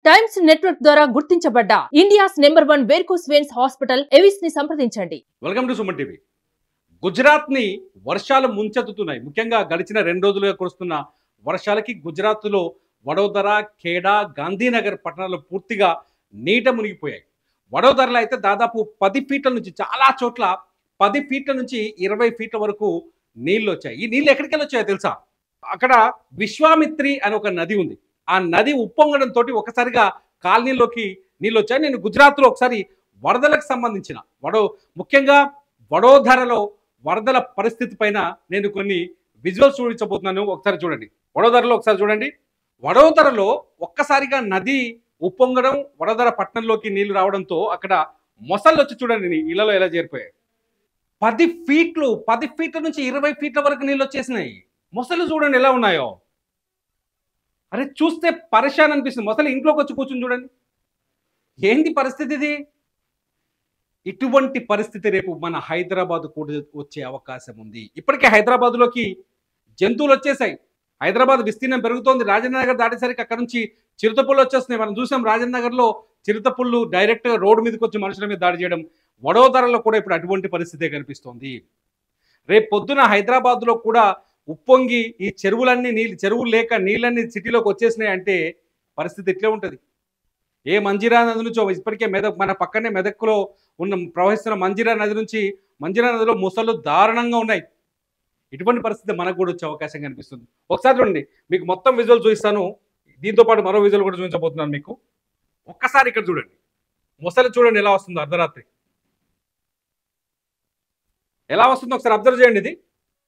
times Network ద్వారా గుర్తించబడ్డ India's number one varicose veins hospital Avis ని సంప్రదించండి వెల్కమ్ టు సుమన్ టీవీ గుజరాత్ని వర్షాలు ముంచెత్తుతున్నాయి ముఖ్యంగా గడిచిన రెండు రోజులుగా కురుస్తున్న వర్షాలకి గుజరాత్లో వడోదర ఖేడా గాంధీనగర్ పట్టణాలు పూర్తిగా నీట మునిగిపోయాయి వడోదరలో అయితే దాదాపు పది ఫీట్ల నుంచి చాలా చోట్ల పది ఫీట్ల నుంచి ఇరవై ఫీట్ల వరకు నీళ్ళు వచ్చాయి ఈ నీళ్ళు ఎక్కడికి వెళ్ళి వచ్చాయో తెలుసా అక్కడ విశ్వామిత్రి అని ఒక నది ఉంది ఆ నది ఉప్పొంగడంతో ఒకసారిగా కాలనీలోకి నీళ్ళు వచ్చాయి నేను గుజరాత్లో ఒకసారి వరదలకు సంబంధించిన వడో ముఖ్యంగా వడోదరలో వరదల పరిస్థితి పైన నేను కొన్ని విజువల్స్ చూపించబోతున్నాను ఒకసారి చూడండి వడోదరలో ఒకసారి చూడండి వడోదరలో ఒక్కసారిగా నది ఉప్పొంగడం వడోదర పట్టణంలోకి నీళ్లు రావడంతో అక్కడ మొసళ్ళు వచ్చి చూడండి నీ ఇళ్లలో ఎలా చేరిపోయాయి పది ఫీట్లు పది ఫీట్ల నుంచి ఇరవై ఫీట్ల వరకు నీళ్ళు వచ్చేసినాయి మొసలు చూడండి ఎలా ఉన్నాయో అరే చూస్తే పరిశాన్ అనిపిస్తుంది మొసలు ఇంట్లోకి వచ్చి కూర్చుని చూడండి ఏంది పరిస్థితి ఇది ఇటువంటి పరిస్థితి రేపు మన హైదరాబాద్ కూడా వచ్చే అవకాశం ఉంది ఇప్పటికే హైదరాబాద్లోకి జంతువులు వచ్చేసాయి హైదరాబాద్ విస్తీర్ణం పెరుగుతోంది రాజేంద్ర నగర్ దాటేసరికి అక్కడ నుంచి చిరుతపుళ్ళు వచ్చేస్తున్నాయి మనం చూసాం రాజేంద్ర నగర్లో చిరుతపుళ్ళు డైరెక్ట్గా రోడ్డు మీదకి వచ్చి మనుషుల మీద దాడి చేయడం వడోదరలో కూడా ఇప్పుడు అటువంటి పరిస్థితే కనిపిస్తోంది రేపు పొద్దున హైదరాబాద్లో కూడా ఉప్పొంగి ఈ చెరువులన్నీ నీళ్ళు చెరువులు లేక నీళ్ళన్నీ సిటీలోకి వచ్చేసినాయి అంటే పరిస్థితి ఇట్లే ఉంటుంది ఏ మంజిరా నది నుంచో ఇప్పటికే మెదక్ మన పక్కనే మెదక్లో ఉన్న ప్రవహిస్తున్న మంజిరా నది నుంచి మంజిరా నదిలో ముసళ్ళు దారుణంగా ఉన్నాయి ఇటువంటి పరిస్థితి మనకు కూడా వచ్చే అవకాశం కనిపిస్తుంది ఒకసారి చూడండి మీకు మొత్తం విజువల్ చూపిస్తాను దీంతో పాటు మరో విజువల్ కూడా చూపించబోతున్నాను మీకు ఒక్కసారి ఇక్కడ చూడండి ముసలి చూడండి ఎలా వస్తుందో అర్ధరాత్రి ఎలా వస్తుందో ఒకసారి అబ్జర్వ్ చేయండి ఇది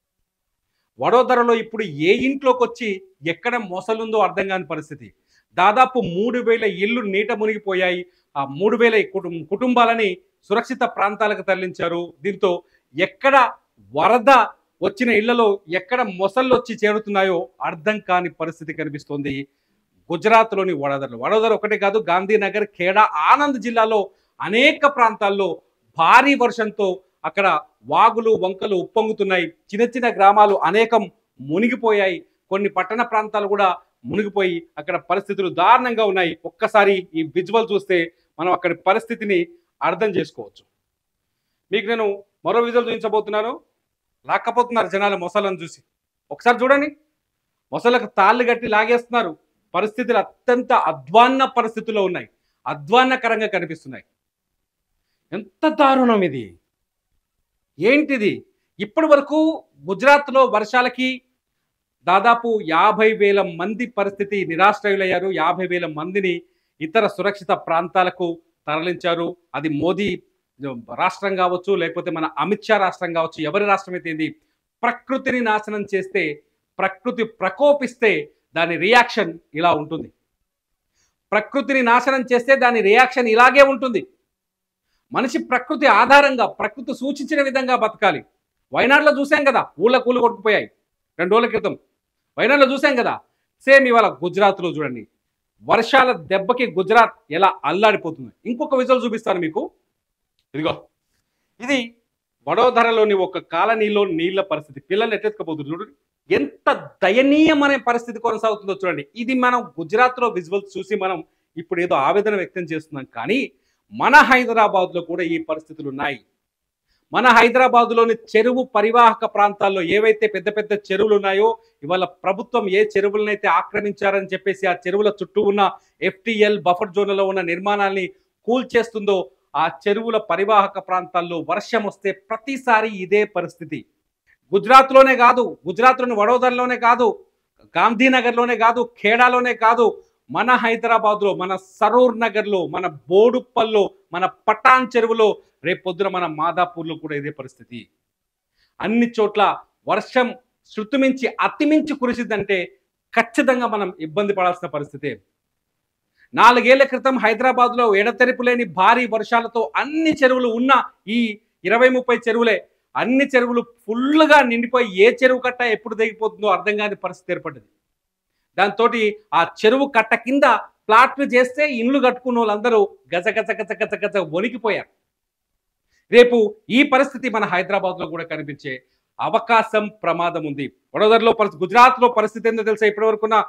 వడోదరలో ఇప్పుడు ఏ ఇంట్లోకి వచ్చి ఎక్కడ మొసలుందో అర్థం కాని పరిస్థితి దాదాపు మూడు వేల ఇళ్ళు నీట మునిగిపోయాయి ఆ మూడు వేల కుటుం- కుటుంబాలని సురక్షిత ప్రాంతాలకు తరలించారు దీంతో ఎక్కడ వరద వచ్చిన ఇళ్లలో ఎక్కడ మొసళ్ళు వచ్చి చేరుతున్నాయో అర్థం కాని పరిస్థితి కనిపిస్తోంది గుజరాత్లోని వడోదర వడోదర ఒకటే కాదు గాంధీనగర్ ఖేడా ఆనంద్ జిల్లాలో అనేక ప్రాంతాల్లో భారీ వర్షంతో అక్కడ వాగులు వంకలు ఉప్పొంగుతున్నాయి చిన్న చిన్న గ్రామాలు అనేకం మునిగిపోయాయి కొన్ని పట్టణ ప్రాంతాలు కూడా మునిగిపోయి అక్కడ పరిస్థితులు దారుణంగా ఉన్నాయి ఒక్కసారి ఈ విజువల్ చూస్తే మనం అక్కడి పరిస్థితిని అర్థం చేసుకోవచ్చు మీకు నేను మరో విజువల్ చూపించబోతున్నాను లాక్కపోతున్నారు జనాలు మొసలను చూసి ఒకసారి చూడండి మొసలకు తాళ్ళు కట్టి లాగేస్తున్నారు పరిస్థితులు అత్యంత అధ్వాన్న పరిస్థితుల్లో ఉన్నాయి అధ్వాన్నకరంగా కనిపిస్తున్నాయి ఎంత దారుణం ఇది ఏంటిది ఇప్పటి వరకు గుజరాత్లో వర్షాలకి దాదాపు యాభై వేల మంది పరిస్థితి నిరాశ్రయులయ్యారు యాభై వేల మందిని ఇతర సురక్షిత ప్రాంతాలకు తరలించారు అది మోదీ రాష్ట్రం కావచ్చు లేకపోతే మన అమిత్ షా రాష్ట్రం కావచ్చు ఎవరి రాష్ట్రం అయితే ఏంది ప్రకృతిని నాశనం చేస్తే ప్రకృతి ప్రకోపిస్తే దాని రియాక్షన్ ఇలా ఉంటుంది ప్రకృతిని నాశనం చేస్తే దాని రియాక్షన్ ఇలాగే ఉంటుంది మనిషి ప్రకృతి ఆధారంగా ప్రకృతి సూచించిన విధంగా బతకాలి వైనాడులో చూసాం కదా ఊళ్ళ కూలు కొట్టుకుపోయాయి రెండు రోజుల క్రితం వైనాడులో చూసాం కదా సేమ్ ఇవాళ గుజరాత్లో చూడండి వర్షాల దెబ్బకి గుజరాత్ ఎలా అల్లాడిపోతుంది ఇంకొక విజువల్ చూపిస్తాను మీకు ఇదిగో ఇది వడోదరలోని ఒక కాలనీలో నీళ్ళ పరిస్థితి పిల్లలు ఎట్టెత్తుకపోతుంది చూడండి ఎంత దయనీయమైన పరిస్థితి కొనసాగుతుందో చూడండి ఇది మనం గుజరాత్లో విజువల్స్ చూసి మనం ఇప్పుడు ఏదో ఆవేదన వ్యక్తం చేస్తున్నాం కానీ మన హైదరాబాద్లో కూడా ఈ పరిస్థితులు ఉన్నాయి మన హైదరాబాద్లోని చెరువు పరివాహక ప్రాంతాల్లో ఏవైతే పెద్ద పెద్ద చెరువులు ఉన్నాయో ఇవాళ ప్రభుత్వం ఏ చెరువులనైతే ఆక్రమించారని చెప్పేసి ఆ చెరువుల చుట్టూ ఉన్న ఎఫ్టిఎల్ బఫర్ జోన్లలో ఉన్న నిర్మాణాల్ని కూల్చేస్తుందో ఆ చెరువుల పరివాహక ప్రాంతాల్లో వర్షం వస్తే ప్రతిసారి ఇదే పరిస్థితి గుజరాత్లోనే కాదు గుజరాత్లోని వడోదరలోనే కాదు గాంధీనగర్లోనే కాదు ఖేడాలోనే కాదు మన హైదరాబాద్లో మన సరూర్ నగర్లో మన బోడుప్పల్లో మన పటాన్ చెరువులో రేపు పొద్దున మన మాదాపూర్లో కూడా ఇదే పరిస్థితి అన్ని చోట్ల వర్షం శృతిమించి అతిమించి కురిసిందంటే ఖచ్చితంగా మనం ఇబ్బంది పడాల్సిన పరిస్థితే నాలుగేళ్ల క్రితం హైదరాబాద్లో ఎడతెరిపు లేని భారీ వర్షాలతో అన్ని చెరువులు ఉన్న ఈ ఇరవై ముప్పై చెరువులే అన్ని చెరువులు ఫుల్గా నిండిపోయి ఏ చెరువు కట్ట ఎప్పుడు తెగిపోతుందో అర్థం కాని పరిస్థితి ఏర్పడింది దాంతో ఆ చెరువు కట్ట కింద ప్లాట్లు చేస్తే ఇండ్లు కట్టుకున్న వాళ్ళందరూ గజ గజ గజ గజ గజ వణికిపోయారు రేపు ఈ పరిస్థితి మన హైదరాబాద్లో కూడా కనిపించే అవకాశం ప్రమాదం ఉంది వడోదరలో పరిస్థితి గుజరాత్లో పరిస్థితి ఏందో తెలుసా ఇప్పటివరకున్న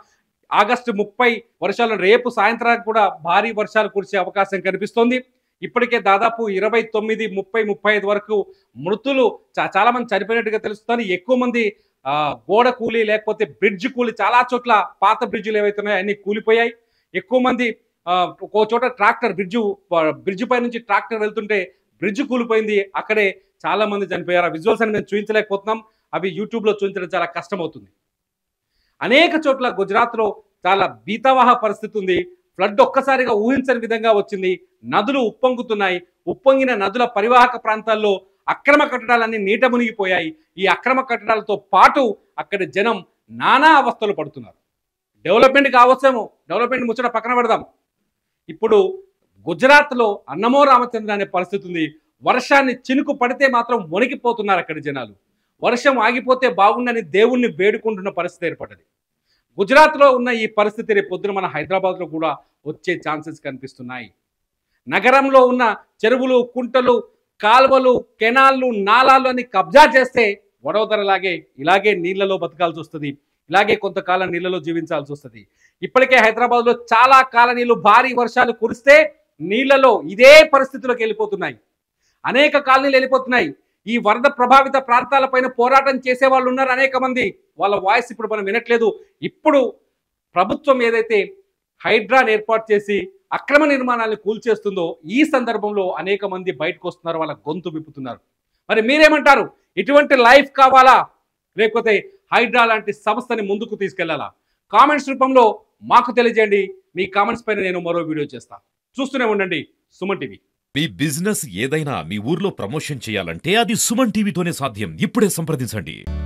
ఆగస్టు ముప్పై వర్షాలు రేపు సాయంత్రానికి కూడా భారీ వర్షాలు కురిసే అవకాశం కనిపిస్తోంది ఇప్పటికే దాదాపు ఇరవై తొమ్మిది ముప్పై ముప్పై ఐదు వరకు మృతులు చా- చాలా మంది చనిపోయినట్టుగా తెలుస్తుంది ఎక్కువ మంది ఆ, గోడ కూలి లేకపోతే బ్రిడ్జ్ కూలి చాలా చోట్ల పాత బ్రిడ్జిలు ఏవైతే ఉన్నాయో అన్ని కూలిపోయాయి ఎక్కువ మంది ఆ, ఒక్కో చోట ట్రాక్టర్ బ్రిడ్జ్ బ్రిడ్జ్ పై నుంచి ట్రాక్టర్ వెళ్తుంటే బ్రిడ్జ్ కూలిపోయింది అక్కడే చాలా మంది చనిపోయారు ఆ విజువల్స్ అని మేము చూపించలేకపోతున్నాం అవి యూట్యూబ్లో చూపించడం చాలా కష్టం అవుతుంది అనేక చోట్ల గుజరాత్లో చాలా బీతవాహ పరిస్థితి ఉంది ఫ్లడ్ ఒక్కసారిగా ఊహించని విధంగా వచ్చింది నదులు ఉప్పొంగుతున్నాయి ఉప్పొంగిన నదుల పరివాహక ప్రాంతాల్లో అక్రమ కట్టడాలన్నీ నీట మునిగిపోయాయి ఈ అక్రమ కట్టడాలతో పాటు అక్కడ జనం నానా అవస్థలు పడుతున్నారు డెవలప్మెంట్ కావచ్చేమో డెవలప్మెంట్ ముచ్చట పక్కన పెడదాం ఇప్పుడు గుజరాత్లో అన్నమో రామచంద్ర అనే పరిస్థితి ఉంది వర్షాన్ని చినుకు పడితే మాత్రం వణికిపోతున్నారు అక్కడి జనాలు వర్షం ఆగిపోతే బాగుండని దేవుణ్ణి వేడుకుంటున్న పరిస్థితి ఏర్పడ్డది గుజరాత్లో ఉన్న ఈ పరిస్థితి రేపు పొద్దున మన హైదరాబాద్లో కూడా వచ్చే ఛాన్సెస్ కనిపిస్తున్నాయి నగరంలో ఉన్న చెరువులు కుంటలు కాలువలు కెనాళ్ళు నాలాలు అని కబ్జా చేస్తే వడోదరలాగే ఇలాగే నీళ్లలో బతకాల్సి వస్తుంది ఇలాగే కొంతకాలం నీళ్లలో జీవించాల్సి వస్తుంది ఇప్పటికే హైదరాబాద్లో చాలా కాలనీలు భారీ వర్షాలు కురిస్తే నీళ్లలో ఇదే పరిస్థితిలోకి వెళ్ళిపోతున్నాయి అనేక కాలనీలు వెళ్ళిపోతున్నాయి ఈ వరద ప్రభావిత ప్రాంతాలపైన పోరాటం చేసే వాళ్ళు ఉన్నారు అనేక మంది వాళ్ళ వాయిస్ ఇప్పుడు మనం వినట్లేదు ఇప్పుడు ప్రభుత్వం ఏదైతే హైడ్రాన్ ఏర్పాటు చేసి అక్రమ నిర్మాణాలను కూల్చేస్తుందో ఈ సందర్భంలో అనేక మంది బయటకు వస్తున్నారు వాళ్ళ గొంతు విప్పుతున్నారు మరి మీరేమంటారు ఇటువంటి లైఫ్ కావాలా లేకపోతే హైడ్రా లాంటి సంస్థని ముందుకు తీసుకెళ్లాలా కామెంట్స్ రూపంలో మాకు తెలియజేయండి మీ కామెంట్స్ పైన నేను మరో వీడియో చేస్తా చూస్తూనే ఉండండి సుమన్ టీవీ మీ బిజినెస్ ఏదైనా మీ ఊర్లో ప్రమోషన్ చేయాలంటే అది సుమన్ టీవీతోనే సాధ్యం ఇప్పుడే సంప్రదించండి